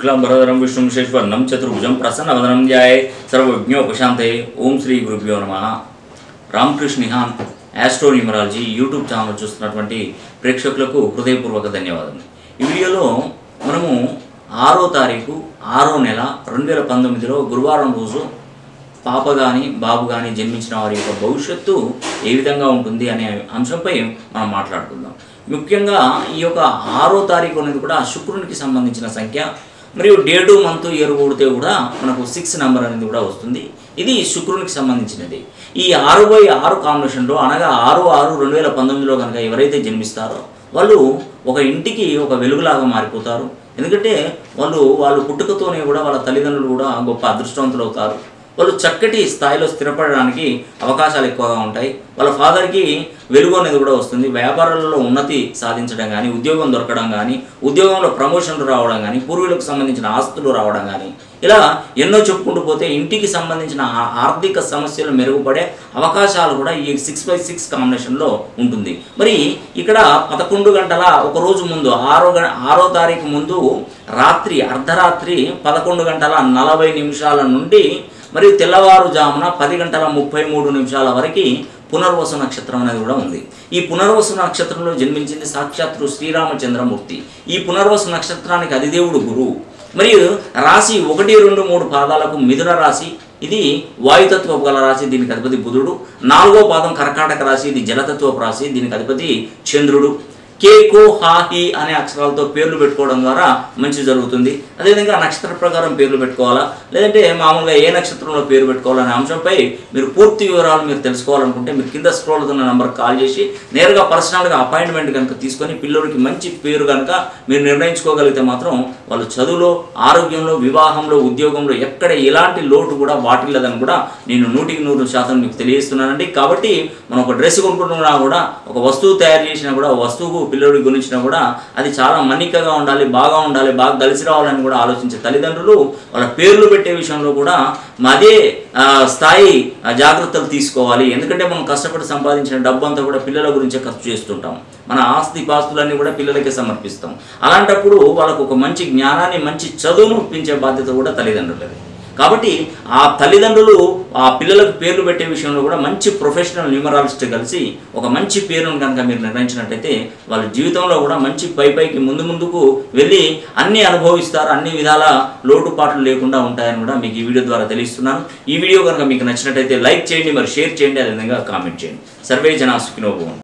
శుక్లాంబరధరం విష్ణుం శేశ్వర్ణం చతుర్భుజం ప్రసన్నవదనం ధ్యాయే సర్వజ్ఞోపశాంతే ఓం శ్రీ గురుభ్యో నమ రామకృష్ణ నిహాన్ యాస్ట్రో న్యూమరాలజీ యూట్యూబ్ ఛానల్ చూస్తున్నటువంటి ప్రేక్షకులకు హృదయపూర్వక ధన్యవాదాలు ఈ వీడియోలో మనము ఆరో తారీఖు ఆరో నెల రెండు వేల పంతొమ్మిదిలో గురువారం రోజు పాప కానీ బాబు కానీ జన్మించిన వారి యొక్క భవిష్యత్తు ఏ విధంగా ఉంటుంది అనే అంశంపై మనం మాట్లాడుకుందాం ముఖ్యంగా ఈ యొక్క ఆరో తారీఖు అనేది కూడా శుక్రునికి సంబంధించిన సంఖ్య మరియు డేటు మంత్ ఇయర్ కూడితే కూడా మనకు సిక్స్ నెంబర్ అనేది కూడా వస్తుంది ఇది శుక్రునికి సంబంధించినది ఈ ఆరు బై ఆరు కాంబినేషన్లో అనగా ఆరు ఆరు రెండు వేల పంతొమ్మిదిలో కనుక ఎవరైతే జన్మిస్తారో వాళ్ళు ఒక ఇంటికి ఒక వెలుగులాగా మారిపోతారు ఎందుకంటే వాళ్ళు వాళ్ళు పుట్టుకతోనే కూడా వాళ్ళ తల్లిదండ్రులు కూడా గొప్ప అదృష్టవంతులు అవుతారు వాళ్ళు చక్కటి స్థాయిలో స్థిరపడడానికి అవకాశాలు ఎక్కువగా ఉంటాయి వాళ్ళ ఫాదర్కి వెలుగు అనేది కూడా వస్తుంది వ్యాపారాలలో ఉన్నతి సాధించడం కానీ ఉద్యోగం దొరకడం కానీ ఉద్యోగంలో ప్రమోషన్లు రావడం కానీ పూర్వీకులకు సంబంధించిన ఆస్తులు రావడం కానీ ఇలా ఎన్నో చెప్పుకుంటూ పోతే ఇంటికి సంబంధించిన ఆ- ఆర్థిక సమస్యలు మెరుగుపడే అవకాశాలు కూడా ఈ సిక్స్ బై సిక్స్ కాంబినేషన్లో ఉంటుంది మరి ఇక్కడ పదకొండు గంటల ఒక రోజు ముందు ఆరో గ ఆరో తారీఖు ముందు రాత్రి అర్ధరాత్రి పదకొండు గంటల నలభై నిమిషాల నుండి మరియు తెల్లవారుజామున పది గంటల ముప్పై మూడు నిమిషాల వరకు పునర్వసు నక్షత్రం అనేది కూడా ఉంది ఈ పునర్వసు నక్షత్రంలో జన్మించింది సాక్షాత్తు శ్రీరామచంద్రమూర్తి ఈ పునర్వసు నక్షత్రానికి అధిదేవుడు గురువు మరియు రాశి ఒకటి రెండు మూడు పాదాలకు మిథున రాశి ఇది వాయుతత్వపు గల రాశి దీనికి అధిపతి బుధుడు నాలుగో పాదం కర్కాటక రాశి ఇది జలతత్వపు రాశి దీనికి అధిపతి చంద్రుడు కే కో హా హి అనే అక్షరాలతో పేర్లు పెట్టుకోవడం ద్వారా మంచి జరుగుతుంది అదేవిధంగా నక్షత్ర ప్రకారం పేర్లు పెట్టుకోవాలా లేదంటే మామూలుగా ఏ నక్షత్రంలో పేరు పెట్టుకోవాలనే అంశంపై మీరు పూర్తి వివరాలు మీరు తెలుసుకోవాలనుకుంటే మీరు కింద స్క్రోల్ అవుతున్న నెంబర్ కాల్ చేసి నేరుగా పర్సనల్గా అపాయింట్మెంట్ కనుక తీసుకొని పిల్లోడికి మంచి పేరు కనుక మీరు నిర్ణయించుకోగలిగితే మాత్రం వాళ్ళు చదువులో ఆరోగ్యంలో వివాహంలో ఉద్యోగంలో ఎక్కడ ఎలాంటి లోటు కూడా వాటిల్లదని కూడా నేను నూటికి నూరు శాతం మీకు తెలియజేస్తున్నానండి కాబట్టి మనం ఒక డ్రెస్ కొనుక్కుంటున్నా కూడా ఒక వస్తువు తయారు చేసినా కూడా ఒక వస్తువుకు పిల్లోడికి గురించినా కూడా అది చాలా మన్నికగా ఉండాలి బాగా ఉండాలి బాగా కలిసి రావాలని కూడా ఆలోచించే తల్లిదండ్రులు వాళ్ళ పేర్లు పెట్టే విషయంలో కూడా అదే ఆ, స్థాయి ఆ, జాగ్రత్తలు తీసుకోవాలి ఎందుకంటే మనం కష్టపడి సంపాదించిన డబ్బు అంతా కూడా పిల్లల గురించే ఖర్చు చేస్తుంటాం మన ఆస్తి పాస్తులన్నీ కూడా పిల్లలకే సమర్పిస్తాం అలాంటప్పుడు వాళ్ళకు ఒక మంచి జ్ఞానాన్ని మంచి చదువును ఒప్పించే బాధ్యత కూడా తల్లిదండ్రులది కాబట్టి ఆ తల్లిదండ్రులు ఆ పిల్లలకు పేర్లు పెట్టే విషయంలో కూడా మంచి ప్రొఫెషనల్ న్యూమరాలజిస్ట్ కలిసి ఒక మంచి పేరును కనుక మీరు నిర్ణయించినట్టయితే వాళ్ళ జీవితంలో కూడా మంచి పై పైకి ముందు ముందుకు వెళ్ళి అన్ని అనుభవిస్తారు అన్ని విధాల లోటుపాట్లు లేకుండా ఉంటాయని కూడా మీకు ఈ వీడియో ద్వారా తెలుస్తున్నాను ఈ వీడియో కనుక మీకు నచ్చినట్టయితే లైక్ చేయండి మరి షేర్ చేయండి అదేవిధంగా కామెంట్ చేయండి సర్వే జనా సుఖినోభవం